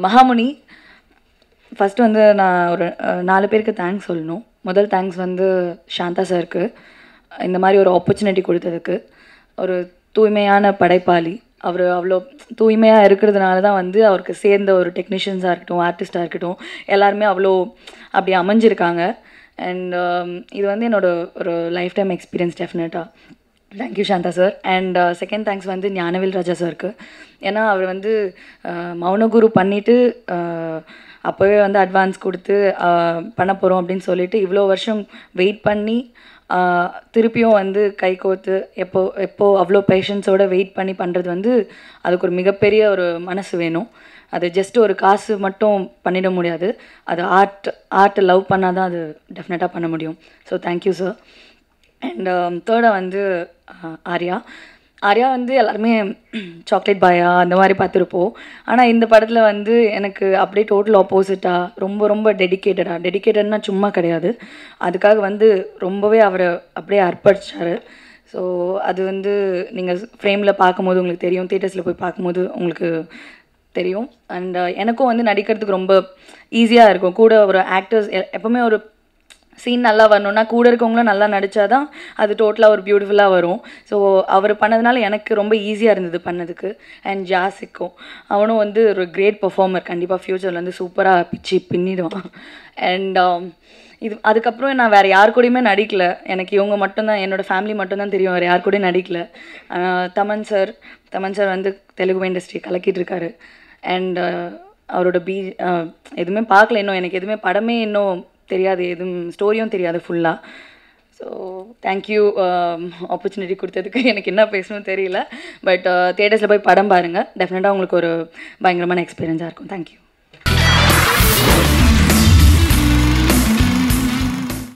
மகாமுனி first வந்து நான் ஒரு அஹ், நாலு பேருக்கு தேங்க்ஸ் சொல்லணும் முதல் தேங்க்ஸ் வந்து சாந்தா சாருக்கு இந்த மாதிரி ஒரு ஆப்பர்ச்சுனிட்டி கொடுத்ததுக்கு ஒரு தூய்மையான படைப்பாளி அவர் அவ்வளோ தூய்மையாக இருக்கிறதுனால தான் வந்து அவருக்கு சேர்ந்த ஒரு டெக்னீஷியன்ஸாக இருக்கட்டும் ஆர்டிஸ்டாக இருக்கட்டும் எல்லாருமே அவ்வளோ அப்படி அமைஞ்சிருக்காங்க அண்ட் இது வந்து என்னோட ஒரு லைஃப் டைம் எக்ஸ்பீரியன்ஸ் டெஃபினட்டாக thank you Santha sir and second thanks வந்து ஞானவேல் ராஜா சாருக்கு ஏன்னா அவர் வந்து அஹ், மௌனகுரு பண்ணிவிட்டு அப்போவே வந்து அட்வான்ஸ் கொடுத்து அஹ், பண்ண போகிறோம் அப்படின்னு சொல்லிட்டு இவ்வளோ வருஷம் வெயிட் பண்ணி அஹ், திருப்பியும் வந்து கை கோர்த்து எப்போ எப்போ அவ்வளோ பேஷன்ஸோட வெயிட் பண்ணி பண்ணுறது வந்து அதுக்கு ஒரு மிகப்பெரிய ஒரு மனசு வேணும் அது ஜஸ்ட் ஒரு காசு மட்டும் பண்ணிட முடியாது அது ஆர்ட் ஆர்ட் லவ் பண்ணால் தான் அது டெஃபினட்டாக பண்ண முடியும் ஸோ தேங்க்யூ சார் அண்ட் தேர்டாக வந்து அஹ், ஆர்யா ஆர்யா வந்து எல்லாருமே சாக்லேட் பாயா அந்த மாதிரி பார்த்துருப்போம் ஆனால் இந்த படத்தில் வந்து எனக்கு அப்படியே டோட்டல் ஆப்போசிட்டாக ரொம்ப ரொம்ப டெடிக்கேட்டடாக டெடிக்கேட்டட்னா சும்மா கிடையாது அதுக்காக வந்து ரொம்பவே அவரை அப்படியே அர்ப்பணிச்சாரு ஸோ அது வந்து நீங்கள் ஃப்ரேமில் பார்க்கும்போது உங்களுக்கு தெரியும் தேட்டர்ஸில் போய் பார்க்கும்போது உங்களுக்கு தெரியும் அண்ட் எனக்கும் வந்து நடிக்கிறதுக்கு ரொம்ப ஈஸியாக இருக்கும் கூட ஒரு ஆக்டர்ஸ் எப்போவுமே ஒரு சீன் நல்லா வரணும்னா கூட இருக்கவங்களும் நல்லா நடித்தாதான் அது டோட்டலாக ஒரு பியூட்டிஃபுல்லாக வரும் ஸோ அவர் பண்ணதுனால எனக்கு ரொம்ப ஈஸியாக இருந்தது பண்ணதுக்கு அண்ட் ஜாசிக்கும் அவனும் வந்து ஒரு கிரேட் பெர்ஃபார்மர் கண்டிப்பாக ஃப்யூச்சரில் வந்து சூப்பராக பிச்சு பின்னிடுவான் அண்ட் இது அதுக்கப்புறம் நான் வேறு யார் கூடயுமே நடிக்கல எனக்கு இவங்க மட்டும்தான் என்னோடய ஃபேமிலி மட்டும்தான் தெரியும் வேறு யார் கூடயும் நடிக்கல ஆஹ் தமன் சார் தமன் சார் வந்து தெலுங்கு இண்டஸ்ட்ரி கலக்கிட்டு இருக்காரு அண்ட் அவரோட பீ ஆஹ் எதுவுமே பார்க்கல இன்னும் எனக்கு எதுவுமே படமே இன்னும் தெரியாது எதுவும் ஸ்டோரியும் தெரியாது ஃபுல்லாக ஸோ தேங்க்யூ ஆப்பர்ச்சுனிட்டி கொடுத்ததுக்கு எனக்கு என்ன பேசணும்னு தெரியல பட் தேட்டர்ஸில் போய் படம் பாருங்கள் டெஃபினட்டாக உங்களுக்கு ஒரு பயங்கரமான எக்ஸ்பீரியன்ஸாக இருக்கும் தேங்க்யூ